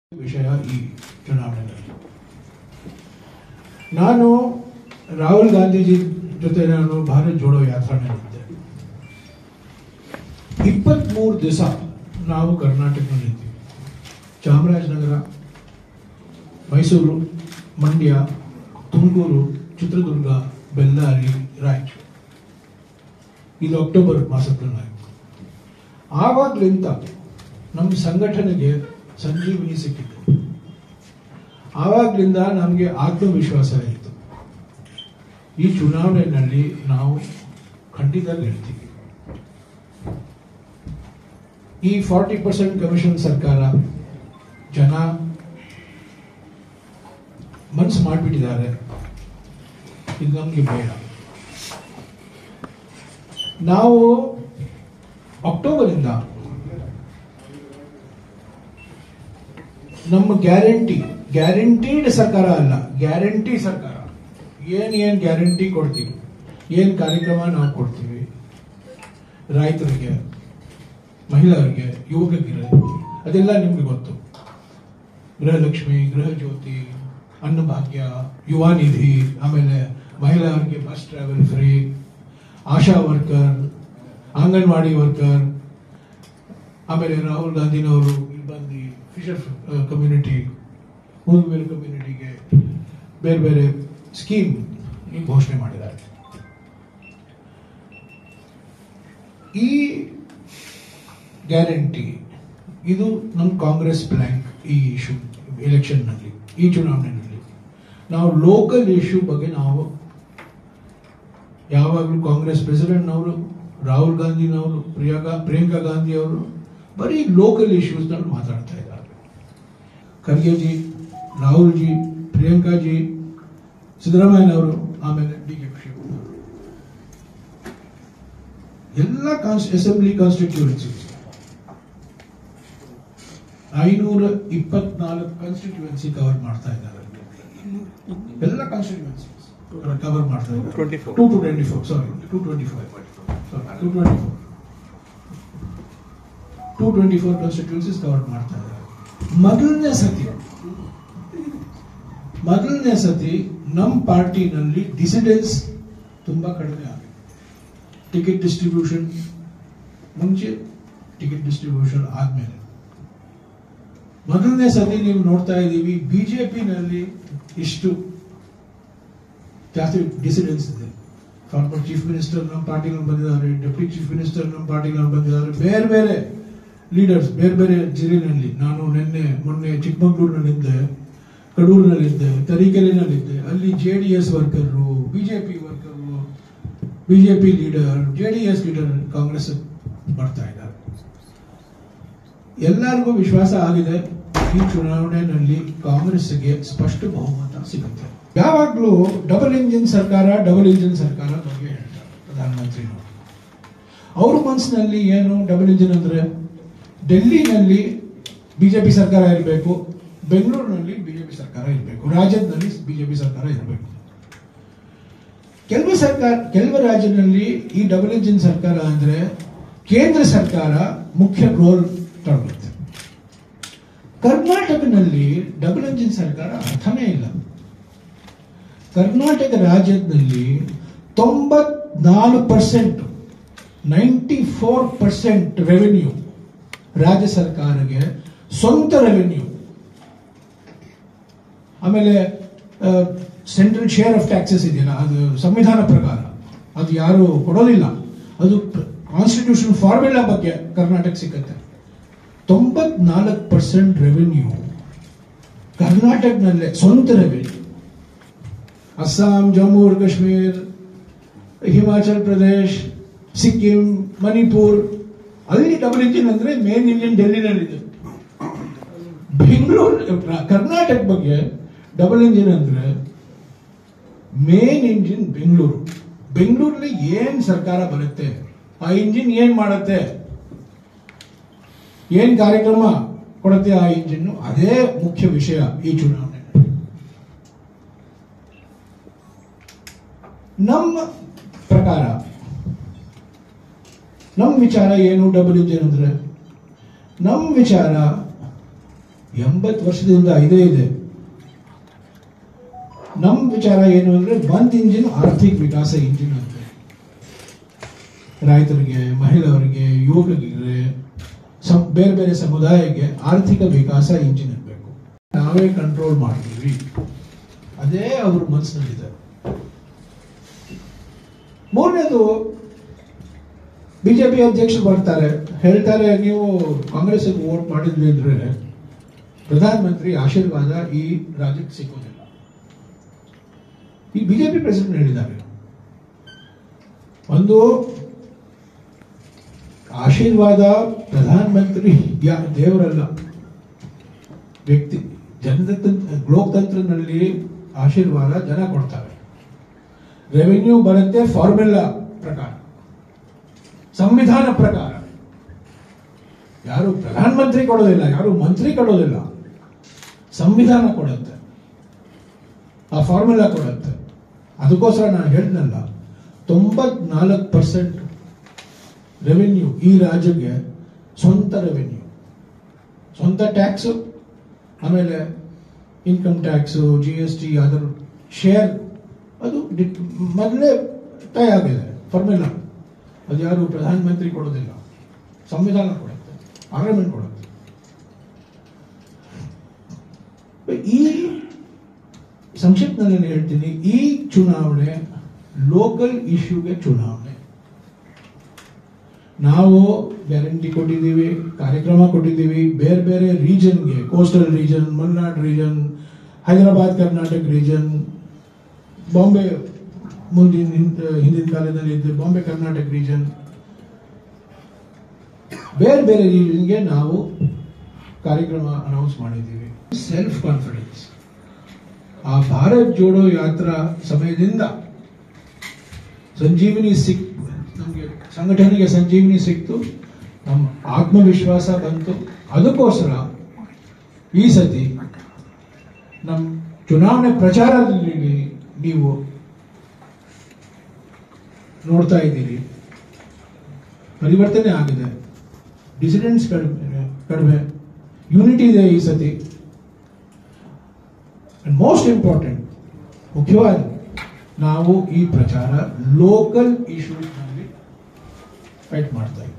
ವಿಷಯ ಈ ಚುನಾವಣೆಯಲ್ಲಿ ನಾನು ರಾಹುಲ್ ಗಾಂಧೀಜಿ ಜೊತೆ ನಾನು ಭಾರತ್ ಜೋಡೋ ಯಾತ್ರಾನಲ್ಲಿದ್ದೆ ಇಪ್ಪತ್ಮೂರು ದಿವಸ ನಾವು ಕರ್ನಾಟಕದಲ್ಲಿದ್ದೀವಿ ಚಾಮರಾಜನಗರ ಮೈಸೂರು ಮಂಡ್ಯ ತುಮಕೂರು ಚಿತ್ರದುರ್ಗ ಬೆಳ್ಳಾರಿ ರಾಯಚೂರು ಇದು ಅಕ್ಟೋಬರ್ ಮಾಸದಲ್ಲಾಯಿತು ಆವಾಗಲಿಂದ ನಮ್ಮ ಸಂಘಟನೆಗೆ ಸಂಜೀವಿನಿ ಸಿಕ್ಕಿತ್ತು ಆವಾಗಲಿಂದ ನಮಗೆ ಆತ್ಮವಿಶ್ವಾಸ ಇತ್ತು ಈ ಚುನಾವಣೆಯಲ್ಲಿ ನಾವು ಖಂಡಿತ ಗೆಲ್ತೀವಿ ಈ ಫಾರ್ಟಿ ಪರ್ಸೆಂಟ್ ಕಮಿಷನ್ ಸರ್ಕಾರ ಜನ ಮನಸ್ಸು ಮಾಡಿಬಿಟ್ಟಿದ್ದಾರೆ ಇದು ನಮಗೆ ಬೇಡ ನಾವು ಅಕ್ಟೋಬರಿಂದ ನಮ್ಮ ಗ್ಯಾರಂಟಿ ಗ್ಯಾರಂಟಿಡ್ ಸರ್ಕಾರ ಅಲ್ಲ ಗ್ಯಾರಂಟಿ ಸರ್ಕಾರ ಏನ್ ಏನ್ ಗ್ಯಾರಂಟಿ ಕೊಡ್ತೀವಿ ಏನ್ ಕಾರ್ಯಕ್ರಮ ನಾವು ಕೊಡ್ತೀವಿ ರೈತರಿಗೆ ಮಹಿಳೆಯರಿಗೆ ಯುವಕರಿಗೆ ಅದೆಲ್ಲ ನಿಮ್ಗೆ ಗೊತ್ತು ಗೃಹಲಕ್ಷ್ಮಿ ಗೃಹ ಜ್ಯೋತಿ ಅನ್ನಭಾಗ್ಯ ಯುವ ನಿಧಿ ಆಮೇಲೆ ಮಹಿಳೆಯರಿಗೆ bus travel free Asha worker Anganwadi worker ಆಮೇಲೆ ರಾಹುಲ್ ಗಾಂಧಿನವರು ಇಲ್ಲಿ ಬಂದು ಫಿಶರ್ ಕಮ್ಯುನಿಟಿ ಮೂವಿವೇಲ್ ಕಮ್ಯುನಿಟಿಗೆ ಬೇರೆ ಬೇರೆ ಸ್ಕೀಮ್ ಘೋಷಣೆ ಮಾಡಿದ್ದಾರೆ ಈ ಗ್ಯಾರಂಟಿ ಇದು ನಮ್ಮ ಕಾಂಗ್ರೆಸ್ ಪ್ಲಾಂಕ್ ಈ ಇಶ್ಯೂ ಎಲೆಕ್ಷನ್ನಲ್ಲಿ ಈ ಚುನಾವಣೆಯಲ್ಲಿ ನಾವು ಲೋಕಲ್ ಇಶ್ಯೂ ಬಗ್ಗೆ ನಾವು ಯಾವಾಗಲೂ ಕಾಂಗ್ರೆಸ್ ಪ್ರೆಸಿಡೆಂಟ್ನವರು ರಾಹುಲ್ ಗಾಂಧಿನವರು ಪ್ರಿಯಾಂಕಾ ಪ್ರಿಯಾಂಕಾ ಗಾಂಧಿ ಅವರು ಬರೀ ಲೋಕಲ್ ಇಶ್ಯೂಸ್ ನಲ್ಲಿ ಮಾತಾಡ್ತಾ ಇದ್ದಾರೆ ಖರ್ಗೆ ಜಿ ರಾಹುಲ್ ಜಿ ಪ್ರಿಯಾಂಕಾ ಜಿ ಸಿದ್ದರಾಮಯ್ಯನವರು ಆಮೇಲೆ ಡಿ ಕೆ ಶಿವಕುಮಾರ್ ಎಲ್ಲ ಅಸೆಂಬ್ಲಿ ಕಾನ್ಸ್ಟಿಟ್ಯೂನ್ಸೀಸ್ ಐನೂರ ಇಪ್ಪತ್ನಾಲ್ಕು ಕಾನ್ಸ್ಟಿಟ್ಯೂನ್ಸಿ ಕವರ್ ಮಾಡ್ತಾ ಇದ್ದಾರೆ ಎಲ್ಲ ಕಾನ್ಸ್ಟಿಟ್ಯೂನ್ಸೀಸ್ ಕವರ್ ಮಾಡ್ತಾ ಇದ್ದಾರೆ 24. Two to twenty four sorry two twenty five sorry two twenty four two twenty four constituencies cover ಮಾಡ್ತಾ ಇದ್ದಾರೆ ಮೊದಲನೇ ಸತಿ ಮೊದಲನೇ ಸತಿ ನಮ್ಮ ಪಾರ್ಟಿನಲ್ಲಿ ಡಿಸಿಡೆನ್ಸ್ ತುಂಬಾ ಕಡಿಮೆ ಆಗಿದೆ ಟಿಕೆಟ್ ಡಿಸ್ಟ್ರಿಬ್ಯೂಷನ್ ಮುಂಚೆ ಟಿಕೆಟ್ ಡಿಸ್ಟ್ರಿಬ್ಯೂಷನ್ ಆದ್ಮೇಲೆ ಮೊದಲನೇ ಸತಿ ನೀವು ನೋಡ್ತಾ ಇದ್ದೀವಿ ಬಿಜೆಪಿನಲ್ಲಿ ಇಷ್ಟು ಜಾಸ್ತಿ ಡಿಸಿಡೆನ್ಸ್ ಇದೆ ಫಾರ್ಮರ್ ಚೀಫ್ ಮಿನಿಸ್ಟರ್ ನಮ್ಮ ಪಾರ್ಟಿಗಳು ಬಂದಿದ್ದಾರೆ ಡೆಪ್ಯೂಟಿ ಚೀಫ್ ಮಿನಿಸ್ಟರ್ ನಮ್ಮ ಪಾರ್ಟಿಗಳು ಬಂದಿದ್ದಾರೆ ಬೇರೆ ಬೇರೆ ಲೀಡರ್ಸ್ ಬೇರೆ ಬೇರೆ ಜಿಲ್ಲೆನಲ್ಲಿ ನಾನು ನಿನ್ನೆ ಮೊನ್ನೆ ಚಿಕ್ಕಮಗಳೂರಿನಲ್ಲಿದ್ದೆ ಕಡೂರಿನಲ್ಲಿದ್ದೆ ತರೀಕೆರೆನಲ್ಲಿದ್ದೆ ಅಲ್ಲಿ J D S worker BJP worker BJP leader J D S leader Congress ಬರ್ತಾ ಇದ್ದಾರೆ ಎಲ್ಲರಿಗೂ ವಿಶ್ವಾಸ ಆಗಿದೆ ಈ ಚುನಾವಣೆಯಲ್ಲಿ ಕಾಂಗ್ರೆಸ್ಗೆ ಸ್ಪಷ್ಟ ಬಹುಮತ ಸಿಗುತ್ತೆ ಯಾವಾಗಲೂ ಡಬಲ್ ಇಂಜಿನ್ ಸರ್ಕಾರ ಡಬಲ್ ಇಂಜಿನ್ ಸರ್ಕಾರ ಬಗ್ಗೆ ಹೇಳ್ತಾರೆ ಪ್ರಧಾನಮಂತ್ರಿ ಅವ್ರ ಮನಸ್ಸಿನಲ್ಲಿ ಏನು ಡಬಲ್ ಇಂಜಿನ್ ಅಂದ್ರೆ ಡೆಲ್ಲಿನಲ್ಲಿ ಬಿಜೆಪಿ ಸರ್ಕಾರ ಇರಬೇಕು ಬೆಂಗಳೂರಿನಲ್ಲಿ ಬಿಜೆಪಿ ಸರ್ಕಾರ ಇರಬೇಕು ರಾಜ್ಯದಲ್ಲಿ ಬಿಜೆಪಿ ಸರ್ಕಾರ ಇರಬೇಕು ಕೆಲವು ಸರ್ಕಾರ ಕೆಲವು ರಾಜ್ಯದಲ್ಲಿ ಈ ಡಬಲ್ ಇಂಜಿನ್ ಸರ್ಕಾರ ಅಂದ್ರೆ ಕೇಂದ್ರ ಸರ್ಕಾರ ಮುಖ್ಯ ರೋಲ್ ತಗೊಳುತ್ತೆ ಕರ್ನಾಟಕದಲ್ಲಿ ಡಬಲ್ ಇಂಜಿನ್ ಸರ್ಕಾರ ಅರ್ಥನೇ ಇಲ್ಲ ಕರ್ನಾಟಕ ರಾಜ್ಯದಲ್ಲಿ ತೊಂಬತ್ನಾಲ್ಕು percent ninety four percent revenue ರಾಜ್ಯ ಸರ್ಕಾರಕ್ಕೆ ಸ್ವಂತ ರೆವೆನ್ಯೂ ಆಮೇಲೆ ಸೆಂಟ್ರಲ್ ಶೇರ್ ಆಫ್ ಟ್ಯಾಕ್ಸಸ್ ಇದೆಯಲ್ಲ ಅದು ಸಂವಿಧಾನ ಪ್ರಕಾರ ಅದು ಯಾರು ಕೊಡೋದಿಲ್ಲ ಅದು ಕಾನ್ಸ್ಟಿಟ್ಯೂಷನ್ ಫಾರ್ಮುಲಾ ಬಗ್ಗೆ ಕರ್ನಾಟಕ ಸಿಕ್ಕತ್ತೆ ತೊಂಬತ್ನಾಲ್ಕು ಪರ್ಸೆಂಟ್ ರೆವೆನ್ಯೂ ಕರ್ನಾಟಕದಲ್ಲೇ ಸ್ವಂತ ರೆವೆನ್ಯೂ ಅಸ್ಸಾಂ ಜಮ್ಮು ಅಂಡ್ ಕಾಶ್ಮೀರ್ ಹಿಮಾಚಲ್ ಪ್ರದೇಶ್ ಸಿಕ್ಕಿಂ ಮಣಿಪುರ್ ಅಲ್ಲಿ ಡಬಲ್ ಇಂಜಿನ್ ಅಂದ್ರೆ ಮೇನ್ ಇಂಜಿನ್ ಡೆಲ್ಲಿನಲ್ಲಿದೆ ಬೆಂಗಳೂರು ಕರ್ನಾಟಕ ಬಗ್ಗೆ ಡಬಲ್ ಇಂಜಿನ್ ಅಂದ್ರೆ ಮೇನ್ ಇಂಜಿನ್ ಬೆಂಗಳೂರು ಬೆಂಗಳೂರಲ್ಲಿ ಏನ್ ಸರ್ಕಾರ ಬರುತ್ತೆ ಆ ಇಂಜಿನ್ ಏನ್ ಮಾಡುತ್ತೆ ಏನ್ ಕಾರ್ಯಕ್ರಮ ಕೊಡುತ್ತೆ ಆ ಇಂಜಿನ್ ಅದೇ ಮುಖ್ಯ ವಿಷಯ ಈ ಚುನಾವಣೆ ನಮ್ಮ ಪ್ರಕಾರ ನಮ್ಮ ವಿಚಾರ ಏನು ಡಬಲ್ ಇಂಜಿನ್ ಅಂದ್ರೆ ನಮ್ಮ ವಿಚಾರ ಎಂಬತ್ತು ವರ್ಷದಿಂದ ಇದೇ ಇದೆ ನಮ್ಮ ವಿಚಾರ ಏನು ಅಂದ್ರೆ ಒಂದ್ ಇಂಜಿನ್ ಆರ್ಥಿಕ ವಿಕಾಸ ಇಂಜಿನ್ ಅಂತ ರೈತರಿಗೆ ಮಹಿಳೆಯರಿಗೆ ಯುವಕರಿಗೆ ಸಂ- ಬೇರೆ ಬೇರೆ ಸಮುದಾಯಕ್ಕೆ ಆರ್ಥಿಕ ವಿಕಾಸ ಇಂಜಿನ್ ಇರಬೇಕು ನಾವೇ ಕಂಟ್ರೋಲ್ ಮಾಡ್ತೀವಿ ಅದೇ ಅವ್ರ ಮನಸ್ಸಿನಲ್ಲಿದೆ ಮೂರನೇದು ಬಿಜೆಪಿ ಅಧ್ಯಕ್ಷರು ಬರ್ತಾರೆ ಹೇಳ್ತಾರೆ ನೀವು ಕಾಂಗ್ರೆಸ್ ವೋಟ್ ಮಾಡಿದ್ರಿ ಅಂದ್ರೆ ಪ್ರಧಾನಮಂತ್ರಿ ಆಶೀರ್ವಾದ ಈ ರಾಜ್ಯಕ್ಕೆ ಸಿಗೋದಿಲ್ಲ ಈ ಬಿಜೆಪಿ ಪ್ರೆಸಿಡೆಂಟ್ ಹೇಳಿದ್ದಾರೆ ಒಂದು ಆಶೀರ್ವಾದ ಪ್ರಧಾನಮಂತ್ರಿ ಯಾ ದೇವರಲ್ಲ ವ್ಯಕ್ತಿ ಜನತಂತ್ರ ಲೋಕತಂತ್ರನಲ್ಲಿ ಆಶೀರ್ವಾದ ಜನ ಕೊಡ್ತಾರೆ ರೆವೆನ್ಯೂ ಬರುತ್ತೆ ಫಾರ್ಮುಲಾ ಪ್ರಕಾರ ಸಂವಿಧಾನ ಪ್ರಕಾರ ಯಾರು ಪ್ರಧಾನಮಂತ್ರಿ ಕೊಡೋದಿಲ್ಲ ಯಾರು ಮಂತ್ರಿ ಕೊಡೋದಿಲ್ಲ ಸಂವಿಧಾನ ಕೊಡುತ್ತೆ ಆ ಫಾರ್ಮುಲಾ ಕೊಡುತ್ತೆ ಅದಕ್ಕೋಸ್ಕರ ನಾನು ಹೇಳಿದ್ನಲ್ಲ ತೊಂಬತ್ನಾಲ್ಕು ಪರ್ಸೆಂಟ್ ರೆವೆನ್ಯೂ ಈ ರಾಜ್ಯಕ್ಕೆ ಸ್ವಂತ ರೆವೆನ್ಯೂ ಸ್ವಂತ ಟ್ಯಾಕ್ಸು ಆಮೇಲೆ income tax G S T ಅದರ ಶೇರ್ ಅದು ಡಿ- ಮೊದಲೇ ತಯ ಆಗಿದೆ ಫಾರ್ಮುಲಾ ಅದು ಯಾರು ಪ್ರಧಾನಮಂತ್ರಿ ಕೊಡೋದಿಲ್ಲ ಸಂವಿಧಾನ ಕೊಡುತ್ತೆ ಪಾರ್ಲಿಮೆಂಟ್ ಕೊಡುತ್ತೆ ಈ ಸಂಕ್ಷಿಪ್ತನಲ್ಲಿ ನಾನು ಹೇಳ್ತೀನಿ ಈ ಚುನಾವಣೆ ಲೋಕಲ್ ಇಶ್ಯೂಗೆ ಚುನಾವಣೆ ನಾವು ಗ್ಯಾರಂಟಿ ಕೊಟ್ಟಿದ್ದೀವಿ ಕಾರ್ಯಕ್ರಮ ಕೊಟ್ಟಿದ್ದೀವಿ ಬೇರೆ ಬೇರೆ ರೀಜನ್ಗೆ coastal region Malnad region Hyderabad Karnataka region Bombay ಮುಂದಿನ ಹಿಂದ್- ಹಿಂದಿನ ಕಾಲದಲ್ಲಿ ಇದ್ದ ಬಾಂಬೆ ಕರ್ನಾಟಕ ರೀಜನ್ ಬೇರೆ ಬೇರೆ ರೀಜನ್ಗೆ ನಾವು ಕಾರ್ಯಕ್ರಮ ಅನೌನ್ಸ್ ಮಾಡಿದ್ದೀವಿ ಸೆಲ್ಫ್ ಕಾನ್ಫಿಡೆನ್ಸ್ ಆ ಭಾರತ್ ಜೋಡೋ ಯಾತ್ರಾ ಸಮಯದಿಂದ ಸಂಜೀವಿನಿ ಸಿಕ್ ನಮಗೆ ಸಂಘಟನೆಗೆ ಸಂಜೀವಿನಿ ಸಿಕ್ತು ನಮ್ಮ ಆತ್ಮವಿಶ್ವಾಸ ಬಂತು ಅದಕ್ಕೋಸ್ಕರ ಈ ಸತಿ ನಮ್ಮ ಚುನಾವಣೆ ಪ್ರಚಾರದಲ್ಲಿ ನೀವು ನೋಡ್ತಾ ಇದ್ದೀರಿ ಪರಿವರ್ತನೆ ಆಗಿದೆ ಡಿಸಿಡೆಂಟ್ಸ್ ಕಡಿಮೆ ಕಡಿಮೆ ಯೂನಿಟಿ ಇದೆ ಈ ಸತಿ ಮೋಸ್ಟ್ ಇಂಪಾರ್ಟೆಂಟ್ ಮುಖ್ಯವಾಗಿ ನಾವು ಈ ಪ್ರಚಾರ ಲೋಕಲ್ ಇಶ್ಯೂಸ್ನಲ್ಲಿ ಫೈಟ್ ಮಾಡ್ತಾ ಇದ್ದೀವಿ